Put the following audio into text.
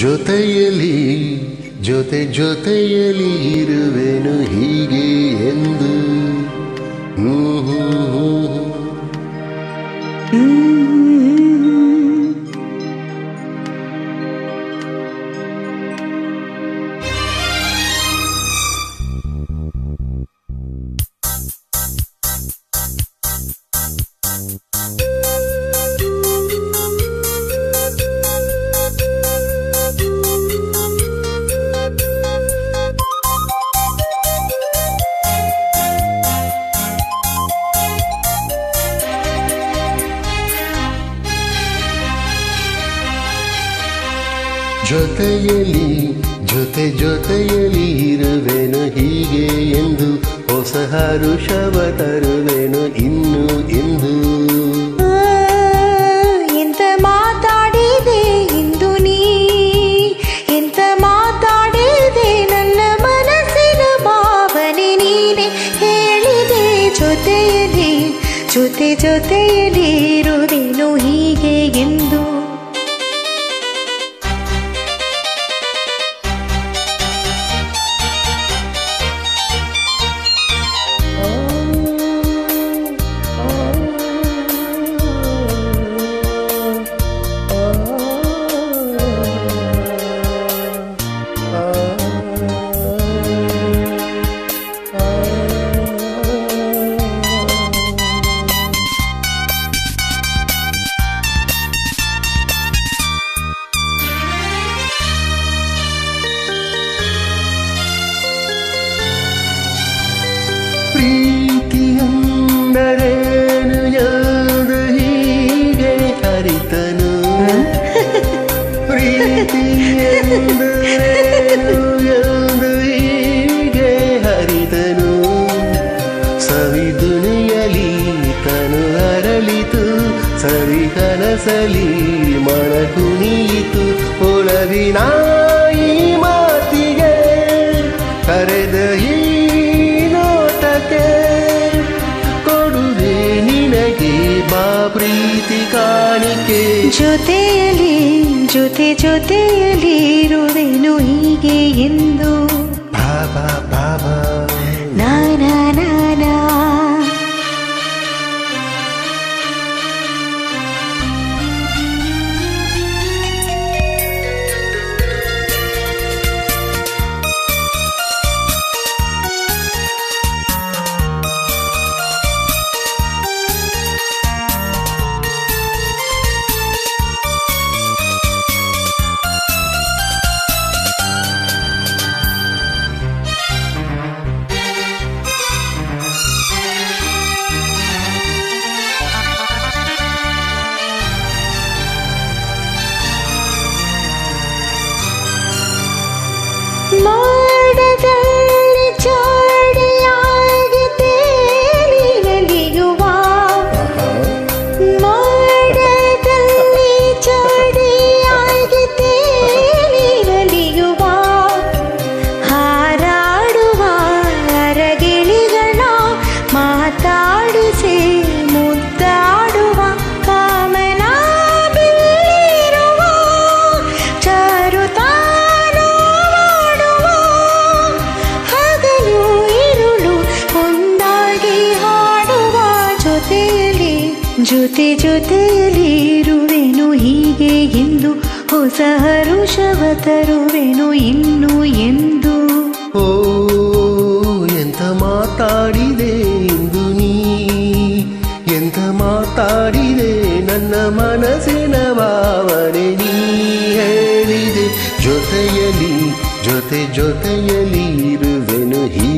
ಜೊತೆಯಲಿ ಜೊತೆ ಜೊತೆಯಲಿ ಇರುವೆನು ಹೀಗೆ ಎಂದು ಹ್ಮ್ ಹ್ಮ್ ಹ್ಮ್ ಹ್ಮ್. ಜೊತೆಯಲಿ ಜೊತೆ ಜೊತೆಯಲಿ ಇರುವೆನು ಹೀಗೆ ಎಂದು ಹೊಸ ಹರುಷವ ತರುವೆನು ಇನ್ನು ಎಂದು ಆ, ಎಂತ ಮಾತಾಡಿದೆ ಇಂದು ನೀ ಎಂತ ಮಾತಾಡಿದೆ ನನ್ನ ಮನಸ್ಸಿನ ಭಾವನೆ ನೀನೆ ಹೇಳಿದೆ ಜೊತೆಯಲ್ಲಿ ಜೊತೆ ಜೊತೆಯಲ್ಲಿ ಇರುವೆನು ಹೀಗೆ ಎಂದು ಪ್ರೀತಿಯಂದರೇನು ಎಂದು ಹೀಗೆ ಅರಿತನು ಪ್ರೀತಿಯಂದರೇನು ಎಂದು ಹೀಗೆ ಹರಿತನು ಸವಿದುನಿಯಲಿ ತನು ಅರಳಿತು ಸರಿ ಕನಸಲಿ ಮನ ಕುಣಿಯಿತು ಒಳವಿನ ಈ ಮಾತಿಗೆ ಕರೆದ ಈ ನೋಟಕ್ಕೆ ಕೊಡುವೆ ನಿನಗೆ ಬಾ ಪ್ರೀತಿ ಕಾಣಿಕೆ ಜೊತೆಯಲ್ಲಿ ಜೊತೆ ಜೊತೆಯಲ್ಲಿ ಇರುವೆನು ಹೀಗೆ ಎಂದು ಬಾಬಾ ಬಾಬಾ ನಾ ನಾ ನಾ ನಾ. ಮಾಡದಲ್ಲಿ ಚಾಡಿಯಾಗಿ ತೇಲಿ ನಲಿಯುವ ಮಾಡದಲ್ಲಿ ಚಾಡಿಯಾಗಿ ತೇಲಿ ನಲಿಯುವ ಹಾರಾಡುವ ಅರಗಿಳಿಗಳ ಮಾತಾಡಿಸಿ ಮುದ್ದಾಡುವ ಕಾಮನ ಬೀರುವ ಚಾರುತಾನು ಮಾಡುವ ಹಗಲು ಇರುಳು ಒಂದಾಗಿ ಹಾಡುವ ಜೊತೆಯಲ್ಲಿ ಜೊತೆ ಜೊತೆಯಲ್ಲಿ ಇರುವೆನು ಹೀಗೆ ಎಂದು ಹೊಸ ಹರುಷವ ತರುವೆನು ಇನ್ನು ಎಂದು ಓ ಎಂತ ಮಾತಾಡಿದೆ ಇಂದು ನೀ ಎಂತ ಮಾತಾಡಿದೆ ನನ್ನ ಮನಸ್ಸಿನ ಭಾವನೆ ನೀ ಹೇಳಿದೆ ಜೊತೆಯಲಿ ಜೊತೆ ಜೊತೆಯಲಿ ಇರುವೆನು ಹೀಗೆ